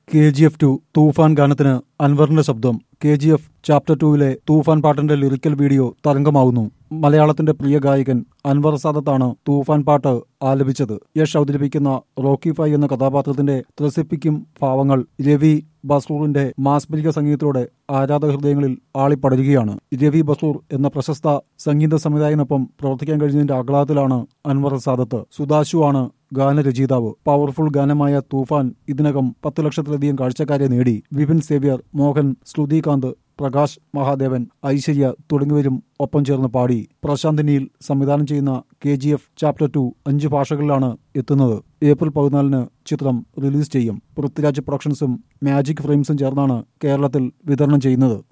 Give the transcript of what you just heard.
K G F two Toofan ഗാനത്തിന് അൻവറിന്റെ ശബ്ദം കെ ജി എഫ് ചാപ്റ്റർ ടൂവിലെ തൂഫാൻ പാട്ടിന്റെ ലിറിക്കൽ വീഡിയോ തരംഗമാവുന്നു മലയാളത്തിന്റെ പ്രിയ ഗായകൻ അൻവർ സാദത്താണ് തൂഫാൻ പാട്ട് ആലപിച്ചത് യഷ് അവതരിപ്പിക്കുന്ന റോക്കി ഫൈ എന്ന കഥാപാത്രത്തിന്റെ ത്രസിപ്പിക്കും ഭാവങ്ങൾ രവി ബസൂറിന്റെ മാസ്മരിക സംഗീതത്തോടെ ആരാധക ഹൃദയങ്ങളിൽ ആളിപ്പടരുകയാണ് രവി ബസൂർ എന്ന പ്രശസ്ത സംഗീത സംവിധായകനൊപ്പം പ്രവർത്തിക്കാൻ കഴിഞ്ഞതിന്റെ ആഹ്ലാദത്തിലാണ് അൻവർ സാദത്ത് സുദാശു ആണ് ഗാനരചയിതാവ് പവർഫുൾ ഗാനമായ തൂഫാൻ ഇതിനകം പത്ത് ലക്ഷത്തിലധികം കാഴ്ചക്കാരെ നേടി വിപിൻ സേവ്യർ മോഹൻ ശ്രുതികാന്ത് പ്രകാശ് മഹാദേവൻ ഐശ്വര്യ തുടങ്ങിയവരും ഒപ്പം ചേർന്ന് പാടി പ്രശാന്ത് നീൽ സംവിധാനം ചെയ്യുന്ന K G F chapter two അഞ്ച് ഭാഷകളിലാണ് എത്തുന്നത് ഏപ്രിൽ പതിനാലിന് ചിത്രം റിലീസ് ചെയ്യും പൃഥ്വിരാജ് പ്രൊഡക്ഷൻസും മാജിക് ഫ്രെയിംസും ചേർന്നാണ് കേരളത്തിൽ വിതരണം ചെയ്യുന്നത്